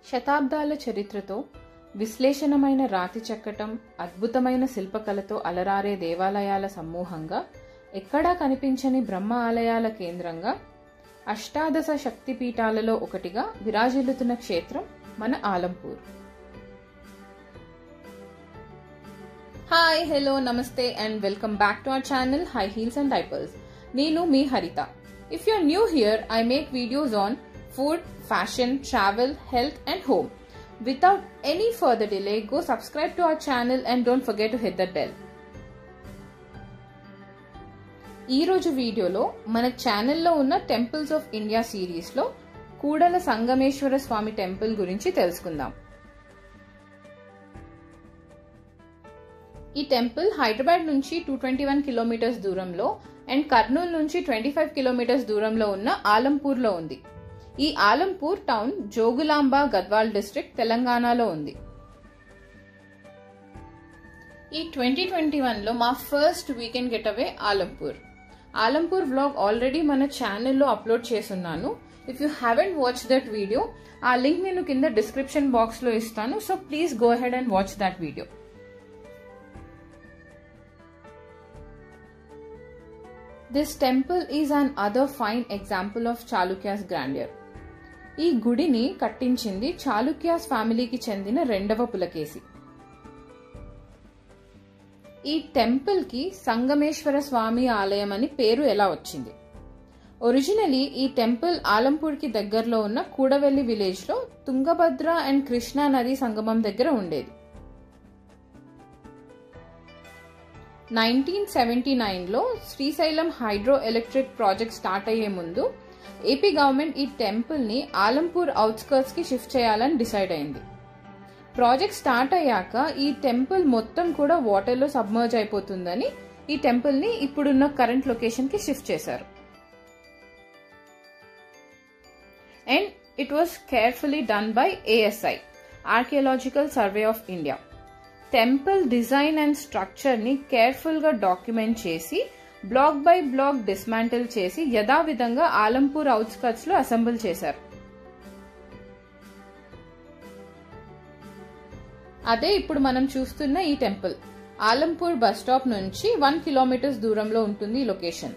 శతాబ్దాల చరిత్రతో విశ్లేషణమైన రాతి చెక్కటం అద్భుతమైన శిల్పకళతో అలరారే దేవాలయాల సమూహంగా ఎక్కడా కనిపించని బ్రహ్మ ఆలయాల కేంద్రంగా అష్టాదశ శక్తిపీఠాలలో ఒకటిగా విరాజిల్లుతున్న క్షేత్రం మన ఆలంపూర్ హాయ్ హలో నమస్తే and welcome back to our channel high heels and diapers నేను మీ Haritha if you are new here I make videos on food fashion travel health and home without any further delay go subscribe to our channel and don't forget to hit the bell ఈ రోజు వీడియోలో మన ఛానల్లో ఉన్న temples of India సిరీస్లో కూడల Sangameshwara Swamy temple గురించి తెలుసుకుందాం ఈ టెంపుల్ హైదరాబాద్ నుంచి టూ ట్వంటీ వన్ కిలోమీటర్స్ దూరంలో అండ్ కర్నూలు నుంచి ట్వంటీ ఫైవ్ కిలోమీటర్స్ దూరంలో ఉన్న ఆలంపూర్లో ఉంది ఈ ఆలంపూర్ టౌన్ జోగులాంబ గద్వాల్ డిస్ట్రిక్ట్ తెలంగాణలో ఉంది ఈ ట్వంటీ ట్వంటీ వన్లో మా first weekend getaway Alampur Alampur vlog already మన ఛానల్లో అప్లోడ్ చేస్తున్నాను if you haven't watch that video ఆ లింక్ నేను కింద డిస్క్రిప్షన్ బాక్స్లో ఇస్తాను so please go head and watch that video this temple is another fine example of Chalukyas grandeur ఈ గుడిని కట్టించింది చాళుక్యాస్ ఫ్యామిలీకి చెందిన రెండవ పులకేసి ఈ టెంపుల్ కి సంగమేశ్వర స్వామి ఆలయం అని పేరు ఎలా వచ్చింది ఒరిజినలీ ఈ టెంపుల్ ఆలంపూర్ కి దగ్గరలో ఉన్న కూడవెల్లి విలేజ్ లో తుంగభద్ర అండ్ కృష్ణా నది సంగమం దగ్గర ఉండేది నైన్టీన్ సెవెంటీ నైన్లో Srisailam hydro electric project start అయ్యే ముందు ఏపీ గవర్నమెంట్ ఈ టెంపుల్ని ఆలంపూర్ అవుట్స్కర్ట్స్ కి షిఫ్ట్ చేయాలని డిసైడ్ అయింది ప్రాజెక్ట్ స్టార్ట్ అయ్యాక ఈ టెంపుల్ మొత్తం కూడా వాటర్లో సబ్మర్జ్ అయిపోతుందని ఈ టెంపుల్ని ఇప్పుడున్న కరెంట్ లొకేషన్కి షిఫ్ట్ చేశారు and it was carefully done by ASI archaeological survey of India temple design and structure ని కేర్ఫుల్ గా డాక్యుమెంట్ చేసి బ్లాక్ బై బ్లాక్ డిస్మాంటిల్ చేసి యథావిధంగా ఆలంపూర్ అవుట్స్కట్స్ లో అసెంబుల్ చేశారు అదే ఇప్పుడు మనం చూస్తున్న ఈ టెంపుల్ ఆలంపూర్ బస్ స్టాప్ నుంచి వన్ కిలోమీటర్స్ దూరంలో ఉంటుంది ఈ లొకేషన్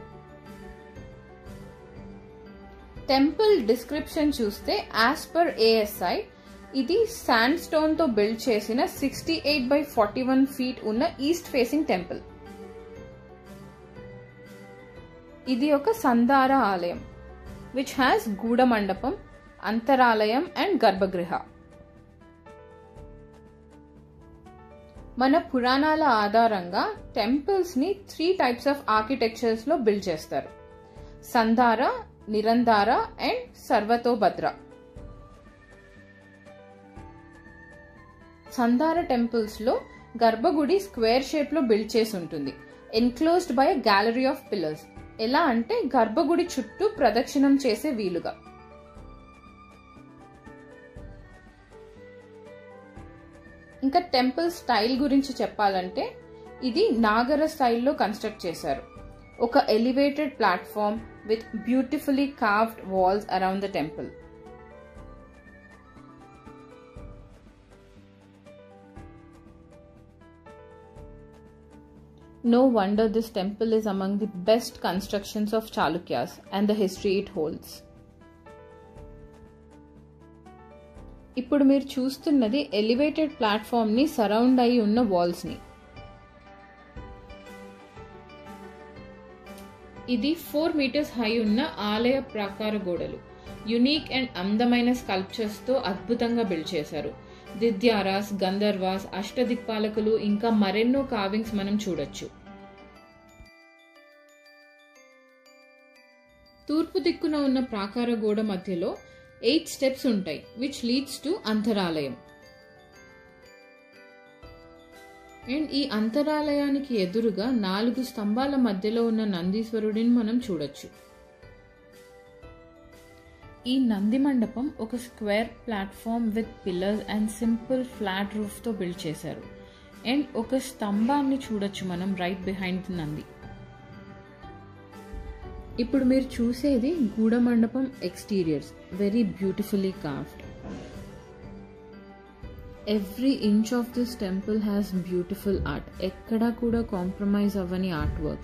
టెంపుల్ డిస్క్రిప్షన్ చూస్తే యాజ్ పర్ ఏఎస్ఐ ఇది శాండ్ స్టోన్ తో బిల్డ్ చేసిన sixty eight by forty one feet ఉన్న ఈస్ట్ ఫేసింగ్ టెంపుల్ ఇది ఒక సందార ఆలయం విచ్ హ్యాస్ గూఢ మండపం అంతరాలయం అండ్ గర్భగృహ మన పురాణాల ఆధారంగా టెంపుల్స్ ని త్రీ టైప్స్ ఆఫ్ ఆర్కిటెక్చర్స్ లో బిల్డ్ చేస్తారు సంధార నిరంధార అండ్ సర్వతోభద్ర సంధార టెంపుల్స్ లో గర్భగుడి స్క్వేర్ షేప్ లో బిల్డ్ చేసి ఉంటుంది enclosed by gallery of pillars ఎలా అంటే గర్భగుడి చుట్టూ ప్రదక్షిణం చేసే వీలుగా ఇంకా టెంపుల్ స్టైల్ గురించి చెప్పాలంటే ఇది నాగర స్టైల్లో కన్స్ట్రక్ట్ చేశారు ఒక elevated platform with beautifully carved walls around the temple No wonder this temple is among the best constructions of Chalukyas and the history it holds. ఇప్పుడు మీరు చూస్తున్నది ఎలివేటెడ్ ప్లాట్ఫామ్ ని సరౌండ్ అయి ఉన్న వాల్స్ ని ఇది ఫోర్ మీటర్స్ హై ఉన్న ఆలయ ప్రాకార గోడలు యునీక్ అండ్ అందమైన స్కల్ప్చర్స్ తో అద్భుతంగా బిల్డ్ చేశారు దిద్యారాస్ గంధర్వాస్ అష్టదిక్పాలకులు ఇంకా మరెన్నో కావింగ్స్ మనం చూడొచ్చు తూర్పు దిక్కున ఉన్న ప్రాకార గోడ మధ్యలో ఎయిట్ స్టెప్స్ ఉంటాయి విచ్ లీడ్స్ టు అంతరాలయం అండ్ ఈ అంతరాలయానికి ఎదురుగా నాలుగు స్తంభాల మధ్యలో ఉన్న నందీశ్వరుడిని మనం చూడొచ్చు ఈ నంది మండపం ఒక square platform with pillars and simple flat రూఫ్తో బిల్డ్ చేశారు అండ్ ఒక స్తంభాన్ని చూడొచ్చు మనం రైట్ బిహైండ్ నంది ఇప్పుడు మీరు చూసేది గూఢ మండపం exteriors very beautifully carved every inch of this temple has beautiful art ఎక్కడా కూడా కాంప్రమైజ్ అవ్వని ఆర్ట్ వర్క్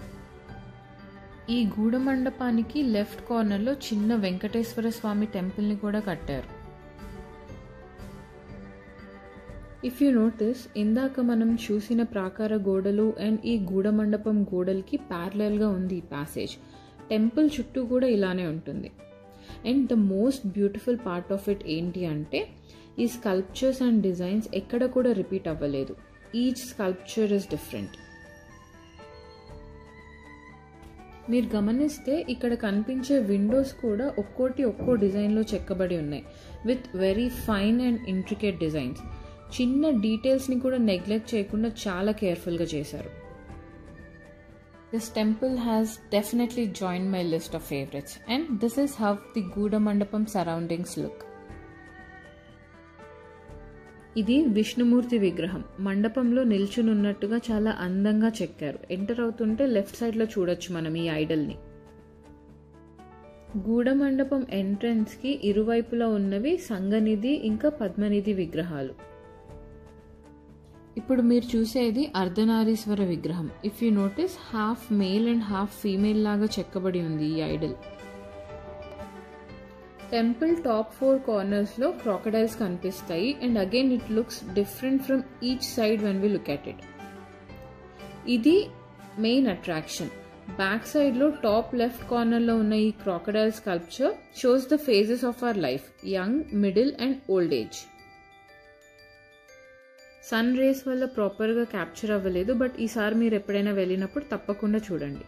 ఈ గూఢ మండపానికి లెఫ్ట్ కార్నర్లో చిన్న వెంకటేశ్వర స్వామి టెంపుల్ని కూడా కట్టారు ఇఫ్ యూ నోటీస్ ఇందాక మనం చూసిన ప్రాకార గోడలు అండ్ ఈ గూఢ మండపం గోడలకి ప్యారలల్గా ఉంది ఈ ప్యాసేజ్ టెంపుల్ చుట్టూ కూడా ఇలానే ఉంటుంది and the most beautiful part of it ఏంటి అంటే ఈ స్కల్ప్చర్స్ అండ్ డిజైన్స్ ఎక్కడ కూడా రిపీట్ అవ్వలేదు ఈచ్ స్కల్ప్చర్ ఇస్ డిఫరెంట్ మీరు గమనిస్తే ఇక్కడ కనిపించే విండోస్ కూడా ఒక్కోటి ఒక్కో డిజైన్లో చెక్కబడి ఉన్నాయి with very fine and intricate designs చిన్న డీటెయిల్స్ని కూడా నెగ్లెక్ట్ చేయకుండా చాలా కేర్ఫుల్గా చేశారు this temple has definitely join my list of favourites and this is how the గూఢ మండపం సరౌండింగ్స్ లుక్ ఇది విష్ణుమూర్తి విగ్రహం మండపంలో నిల్చునున్నట్టుగా చాలా అందంగా చెక్కారు ఎంటర్ అవుతుంటే లెఫ్ట్ సైడ్లో చూడొచ్చు మనం ఈ ఐడల్ని గూఢ మండపం ఎంట్రన్స్కి ఇరువైపులా ఉన్నవి సంగనిధి ఇంకా పద్మనిధి విగ్రహాలు ఇప్పుడు మీరు చూసేది అర్ధనారీశ్వర విగ్రహం if you notice half male and half female లాగా చెక్కబడి ఉంది ఈ ఐడల్ టెంపుల్ టాప్ ఫోర్ కార్నర్స్లో క్రాకడైల్స్ కనిపిస్తాయి and again it looks different from each side when we look at it ఇది మెయిన్ అట్రాక్షన్ బ్యాక్ సైడ్లో టాప్ లెఫ్ట్ కార్నర్లో ఉన్న ఈ crocodile sculpture shows the phases of our life young middle and old age sun rays వల్ల ప్రాపర్గా capture అవ్వలేదు but ఈసారి మీరు ఎప్పుడైనా వెళ్ళినప్పుడు తప్పకుండా చూడండి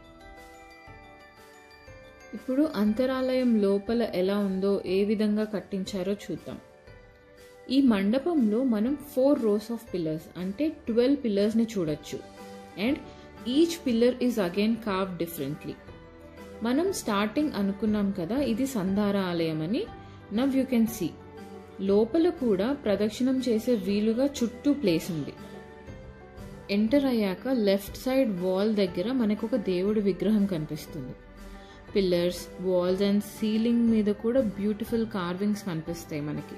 ఇప్పుడు అంతరాలయం లోపల ఎలా ఉందో ఏ విధంగా కట్టించారో చూద్దాం ఈ మండపంలో మనం ఫోర్ రోస్ ఆఫ్ పిల్లర్స్ అంటే ట్వెల్వ్ పిల్లర్స్ని చూడొచ్చు and each pillar is again కావ్ డిఫరెంట్లీ మనం స్టార్టింగ్ అనుకున్నాం కదా ఇది సంధార ఆలయం అని నవ్ యూ కెన్ సీ లోపల కూడా ప్రదక్షిణం చేసే వీలుగా చుట్టూ ప్లేస్ ఉంది ఎంటర్ అయ్యాక లెఫ్ట్ సైడ్ వాల్ దగ్గర మనకు ఒక దేవుడి విగ్రహం కనిపిస్తుంది పిల్లర్స్ వాల్స్ అండ్ సీలింగ్ మీద కూడా బ్యూటిఫుల్ కార్వింగ్స్ కనిపిస్తాయి మనకి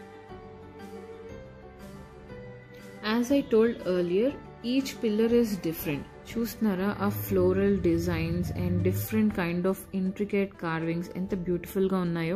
as I told earlier each pillar is different చూస్తున్నారా ఆ floral designs and different kind of intricate carvings ఎంత బ్యూటిఫుల్గా ఉన్నాయో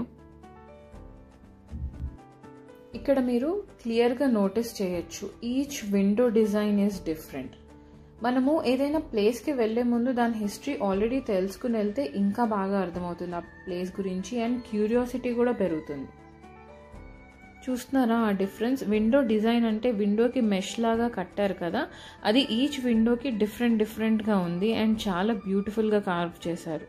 ఇక్కడ మీరు క్లియర్గా నోటీస్ చేయొచ్చు each window design is different మనము ఏదైనా ప్లేస్కి వెళ్లే ముందు దాని హిస్టరీ ఆల్రెడీ తెలుసుకుని వెళ్తే ఇంకా బాగా అర్థమవుతుంది ఆ ప్లేస్ గురించి అండ్ క్యూరియాసిటీ కూడా పెరుగుతుంది చూస్తున్నారా ఆ డిఫరెన్స్ విండో డిజైన్ అంటే విండోకి మెష్ లాగా కట్టారు కదా అది ఈచ్ విండోకి డిఫరెంట్ డిఫరెంట్గా ఉంది అండ్ చాలా బ్యూటిఫుల్గా కార్వ్ చేశారు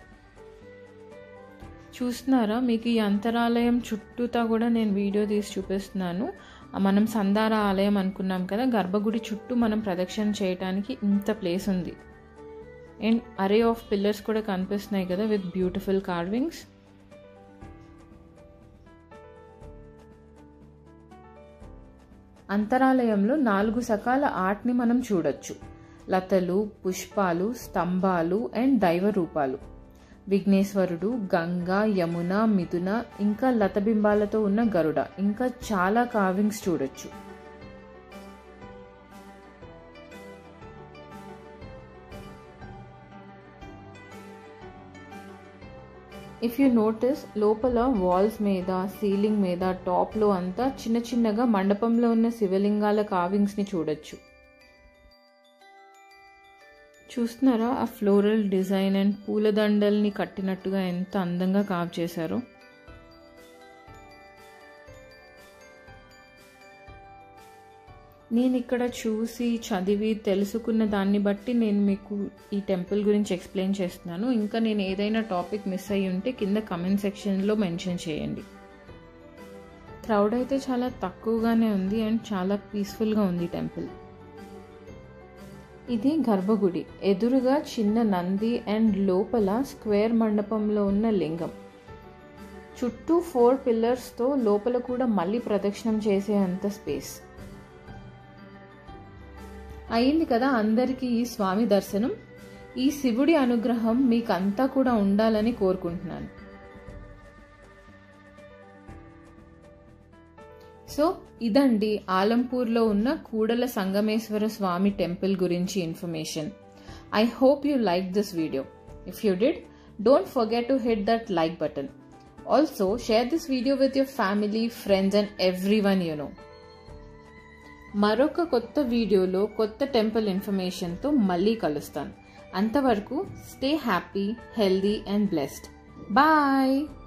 చూస్తున్నారా మీకు ఈ అంతరాలయం చుట్టూతా కూడా నేను వీడియో తీసి చూపిస్తున్నాను మనం సందార ఆలయం అనుకున్నాం కదా గర్భగుడి చుట్టూ మనం ప్రదక్షిణ చేయడానికి ఇంత ప్లేస్ ఉంది అండ్ అరే ఆఫ్ పిల్లర్స్ కూడా కనిపిస్తున్నాయి కదా విత్ బ్యూటిఫుల్ కార్వింగ్స్ అంతరాలయంలో నాలుగు సకాల ఆర్ట్ని మనం చూడొచ్చు లతలు పుష్పాలు స్తంభాలు అండ్ దైవ రూపాలు విఘ్నేశ్వరుడు గంగ యమున మిథున ఇంకా లతబింబాలతో ఉన్న గరుడ ఇంకా చాలా కార్వింగ్స్ చూడొచ్చు ఇఫ్ యూ నోటీస్ లోపల వాల్స్ మీద సీలింగ్ మీద టాప్లో అంతా చిన్న చిన్నగా మండపంలో ఉన్న శివలింగాల కార్వింగ్స్ని చూడొచ్చు చూస్తున్నారా ఆ ఫ్లోరల్ డిజైన్ అండ్ పూలదండల్ని కట్టినట్టుగా ఎంత అందంగా కావ్ చేశారో నేను ఇక్కడ చూసి చదివి తెలుసుకున్న దాన్ని బట్టి నేను మీకు ఈ టెంపుల్ గురించి ఎక్స్ప్లెయిన్ చేస్తున్నాను ఇంకా నేను ఏదైనా టాపిక్ మిస్ అయ్యి ఉంటే కింద కమెంట్ సెక్షన్లో మెన్షన్ చేయండి క్రౌడ్ అయితే చాలా తక్కువగానే ఉంది అండ్ చాలా పీస్ఫుల్గా ఉంది టెంపుల్ ఇది గర్భగుడి ఎదురుగా చిన్న నంది అండ్ లోపల స్క్వేర్ మండపంలో ఉన్న లింగం చుట్టూ ఫోర్ పిల్లర్స్తో లోపల కూడా మళ్ళీ ప్రదక్షిణం చేసే అంత స్పేస్ అయింది కదా అందరికీ ఈ స్వామి దర్శనం ఈ శివుడి అనుగ్రహం మీకంతా కూడా ఉండాలని కోరుకుంటున్నాను సో ఇదండి ఆలంపూర్లో ఉన్న కూడల సంగమేశ్వర స్వామి టెంపుల్ గురించి information I hope you like this video if you did don't forget to hit that like button also share this video with your family friends and everyone you know మరొక కొత్త వీడియోలో కొత్త temple ఇన్ఫర్మేషన్తో మళ్ళీ కలుస్తాను అంతవరకు stay happy healthy and blessed bye